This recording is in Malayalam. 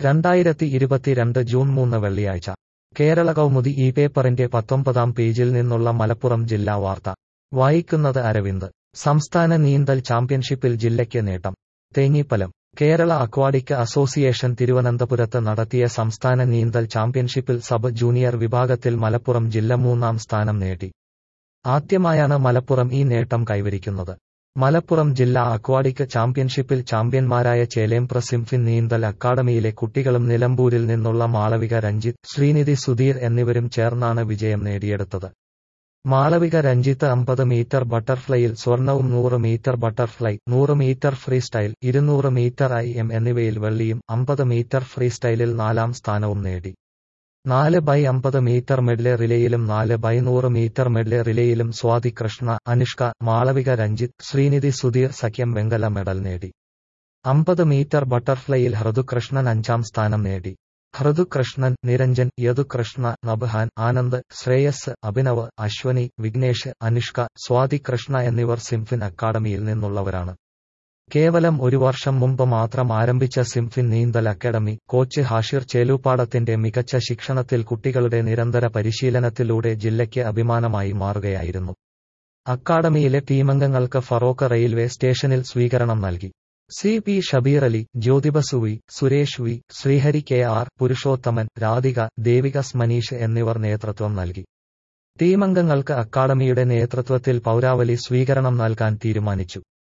രണ്ടായിരത്തി ഇരുപത്തിരണ്ട് ജൂൺ മൂന്ന് വെള്ളിയാഴ്ച കേരള കൗമുദി ഈ പേപ്പറിന്റെ പത്തൊമ്പതാം പേജിൽ നിന്നുള്ള മലപ്പുറം ജില്ലാ വാർത്ത വായിക്കുന്നത് അരവിന്ദ് സംസ്ഥാന നീന്തൽ ചാമ്പ്യൻഷിപ്പിൽ ജില്ലയ്ക്ക് നേട്ടം തേഞ്ഞിപ്പലം കേരള അക്വാഡിക് അസോസിയേഷൻ തിരുവനന്തപുരത്ത് നടത്തിയ സംസ്ഥാന നീന്തൽ ചാമ്പ്യൻഷിപ്പിൽ സബ് ജൂനിയർ വിഭാഗത്തിൽ മലപ്പുറം ജില്ല മൂന്നാം സ്ഥാനം നേടി ആദ്യമായാണ് മലപ്പുറം ഈ നേട്ടം കൈവരിക്കുന്നത് മലപ്പുറം ജില്ലാ അക്വാഡിക് ചാമ്പ്യൻഷിപ്പിൽ ചാമ്പ്യന്മാരായ ചേലേമ്പ്ര സിംഫിൻ നീന്തൽ അക്കാദമിയിലെ കുട്ടികളും നിലമ്പൂരിൽ നിന്നുള്ള മാളവിക രഞ്ജിത്ത് ശ്രീനിധി സുധീർ എന്നിവരും ചേർന്നാണ് വിജയം നേടിയെടുത്തത് മാളവിക രഞ്ജിത്ത് അമ്പത് മീറ്റർ ബട്ടർഫ്ലൈയിൽ സ്വർണവും നൂറ് മീറ്റർ ബട്ടർഫ്ലൈ നൂറ് മീറ്റർ ഫ്രീ സ്റ്റൈൽ ഇരുന്നൂറ് മീറ്റർ ഐ എം എന്നിവയിൽ വെള്ളിയും അമ്പത് മീറ്റർ ഫ്രീ സ്റ്റൈലിൽ നാലാം സ്ഥാനവും നേടി നാല് ബൈ അമ്പത് മീറ്റർ മെഡ്ലെ റിലേയിലും നാല് ബൈ നൂറ് മീറ്റർ മെഡ്ലെ റിലേയിലും സ്വാതി കൃഷ്ണ അനുഷ്ക മാളവിക രഞ്ജിത്ത് ശ്രീനിധി സുധീർ സഖ്യം വെങ്കല മെഡൽ നേടി അമ്പത് മീറ്റർ ബട്ടർഫ്ലൈയിൽ ഹൃദുകൃഷ്ണൻ അഞ്ചാം സ്ഥാനം നേടി ഹൃദുകൃഷ്ണൻ നിരഞ്ജൻ യദുകൃഷ്ണ നബ്ഹാൻ ആനന്ദ് ശ്രേയസ് അഭിനവ് അശ്വനി വിഘ്നേഷ് അനുഷ്ക സ്വാതി കൃഷ്ണ എന്നിവർ സിംഫിൻ അക്കാദമിയിൽ നിന്നുള്ളവരാണ് കേവലം ഒരു വർഷം മുമ്പ് മാത്രം ആരംഭിച്ച സിംഫിൻ നീന്തൽ അക്കാദമി കോച്ച് ഹാഷിർ ചേലൂപ്പാടത്തിന്റെ മികച്ച ശിക്ഷണത്തിൽ കുട്ടികളുടെ നിരന്തര പരിശീലനത്തിലൂടെ ജില്ലയ്ക്ക് അഭിമാനമായി മാറുകയായിരുന്നു അക്കാദമിയിലെ ടീമംഗങ്ങൾക്ക് ഫറോക്ക് റെയിൽവേ സ്റ്റേഷനിൽ സ്വീകരണം നൽകി C P Shabeer Ali Jyothibasu V Suresh V Sreehari K R Purushothaman Radhika ദേവികസ് മനീഷ് എന്നിവർ നേതൃത്വം നൽകി ടീമംഗങ്ങൾക്ക് അക്കാദമിയുടെ നേതൃത്വത്തിൽ പൗരാവലി സ്വീകരണം നൽകാൻ തീരുമാനിച്ചു